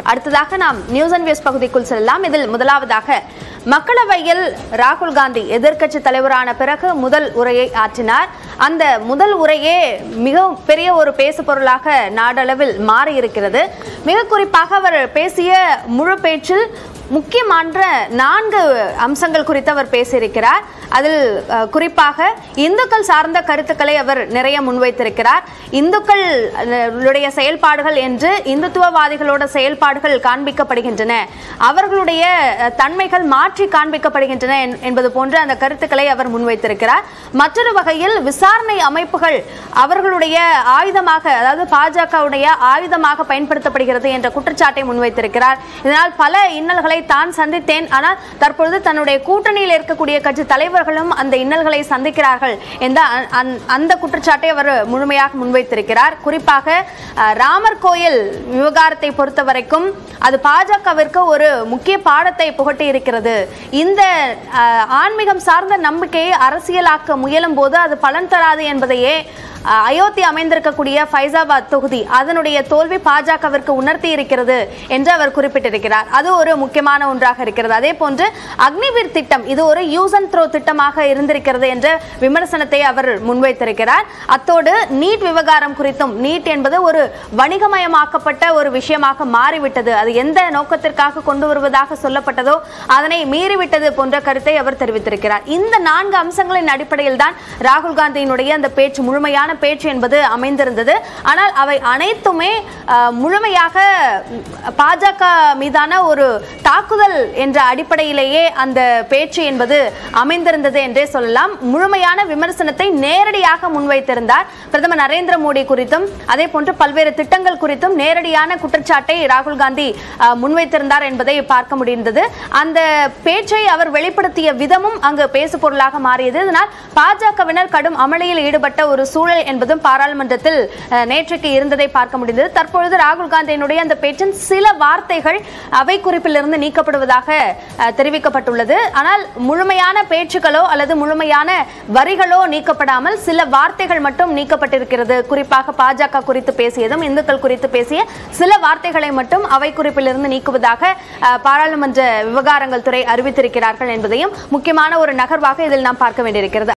அடுத்ததாக நாம் news and views பகுதிக்குள் செல்லலாம் இதில் முதலாவதாக மக்களவையில் ராகுல் காந்தி எதிர்க்கட்சி தலைவரான பிறகு முதல் உரையை ஆற்றினார் அந்த முதல் உரையே மிக பெரிய ஒரு பேசு பொருளாக நாடளவில் மாறி இருக்கிறது மிக குறிப்பாக அவர் பேசிய முழு பேச்சில் முக்கியமான நான்கு அம்சங்கள் குறித்து அவர் பேசியிருக்கிறார் அதில் அஹ், குறிப்பாக இந்துக்கள் சார்ந்த கருத்துக்களை அவர் நிறைய முன்வைத்திருக்கிறார் இந்துக்கள் அஹ், உடைய செயல்பாடுகள் என்று இந்துத்துவவாதிகளோட செயல்பாடுகள் காண்பிக்கப்படுகின்றன அவர்களுடைய அஹ், தன்மைகள் மாற்றி காண்பிக்கப்படுகின்றன என்- என்பது போன்ற அந்த கருத்துக்களை அவர் முன்வைத்திருக்கிறார் மற்றொரு வகையில் விசாரணை அமைப்புகள் அவர்களுடைய ஆயுதமாக அதாவது பாஜகவுடைய ஆயுதமாக பயன்படுத்தப்படுகிறது என்ற குற்றச்சாட்டை முன்வைத்திருக்கிறார் இதனால் பல இன்னல்களை தான் சந்தித்தேன் ஆனால் தற்பொழுது தன்னுடைய கூட்டணியில் இருக்கக்கூடிய கட்சி தலைவர்களும் அந்த இன்னல்களை சந்திக்கிறார்கள் என்ற அ- அந்- அந்த குற்றச்சாட்டை அவர் முழுமையாக முன்வைத்திருக்கிறார் குறிப்பாக அஹ், ராமர் கோயில் விவகாரத்தை பொறுத்த வரைக்கும் அது பாஜகவிற்கு ஒரு முக்கிய பாடத்தை புகட்டி இருக்கிறது இந்த அஹ், ஆன்மீகம் சார்ந்த நம்பிக்கையை அரசியலாக்க முயலும் போது அது பலன் தராது என்பதையே அஹ், அயோத்தி அமைந்திருக்கக்கூடிய ஃபைசாபாத் தொகுதி அதனுடைய தோல்வி பாஜகவிற்கு உணர்த்தி இருக்கிறது என்று அவர் குறிப்பிட்டிருக்கிறார் அது ஒரு முக்கியமான ஒன்றாக இருக்கிறது அதே போன்று அக்னிவீர் திட்டம் இது ஒரு யூஸ் அண்ட் த்ரோ திட்டமாக இருந்திருக்கிறது என்ற விமர்சனத்தை அவர் முன்வைத்திருக்கிறார் அத்தோடு நீட் விவகாரம் குறித்தும் நீட் என்பது ஒரு வணிகமயமாக்கப்பட்ட ஒரு விஷயமாக மாறிவிட்டது அது எந்த நோக்கத்திற்காக கொண்டு வருவதாக சொல்லப்பட்டதோ அதனை மீறிவிட்டது போன்ற கருத்தை அவர் தெரிவித்திருக்கிறார் இந்த நான்கு அம்சங்களின் அடிப்படையில் தான் ராகுல் காந்தியினுடைய அந்த பேச்சு முழுமையான பேச்சு என்பது அமைந்திருந்தது ஆனால் அவை அனைத்துமே அஹ், முழுமையாக ம், பாஜக மீதான ஒரு தாக்குதல் என்ற அடிப்படையிலேயே அந்த பேச்சு என்பது அமைந்திருந்தது என்றே சொல்லலாம் முழுமையான விமர்சனத்தை நேரடியாக முன்வைத்திருந்தார் பிரதமர் நரேந்திர மோடி குறித்தும் அதே போன்று பல்வேறு திட்டங்கள் குறித்தும் நேரடியான குற்றச்சாட்டை ராகுல் காந்தி அஹ், முன்வைத்திருந்தார் என்பதை பார்க்க முடிந்தது அந்த பேச்சை அவர் வெளிப்படுத்திய விதமும் அங்கு பேசு பொருளாக மாறியது இதனால் பாஜகவினர் கடும் அமளியில் ஈடுபட்ட ஒரு சூழல் என்பதும் பாராளுமன்றத்தில் அஹ், நேற்றைக்கு இருந்ததை பார்க்க முடிந்தது தற்பொழுது ராகுல் காந்தியினுடைய அந்த பேச்சின் சில வார்த்தைகள் அவை குறிப்பிலிருந்து நீக்கப்படுவதாக அஹ், தெரிவிக்கப்பட்டுள்ளது ஆனால் முழுமையான பேச்சுக்களோ அல்லது முழுமையான வரிகளோ நீக்கப்படாமல் சில வார்த்தைகள் மட்டும் நீக்கப்பட்டிருக்கிறது குறிப்பாக பாஜக குறித்து பேசியதும் இந்துக்கள் குறித்து பேசிய சில வார்த்தைகளை மட்டும் அவை குறிப்பிலிருந்து நீக்குவதாக அஹ், பாராளுமன்ற விவகாரங்கள் துறை அறிவித்திருக்கிறார்கள் என்பதையும் முக்கியமான ஒரு நகர்வாக இதில் நாம் பார்க்க வேண்டியிருக்கிறது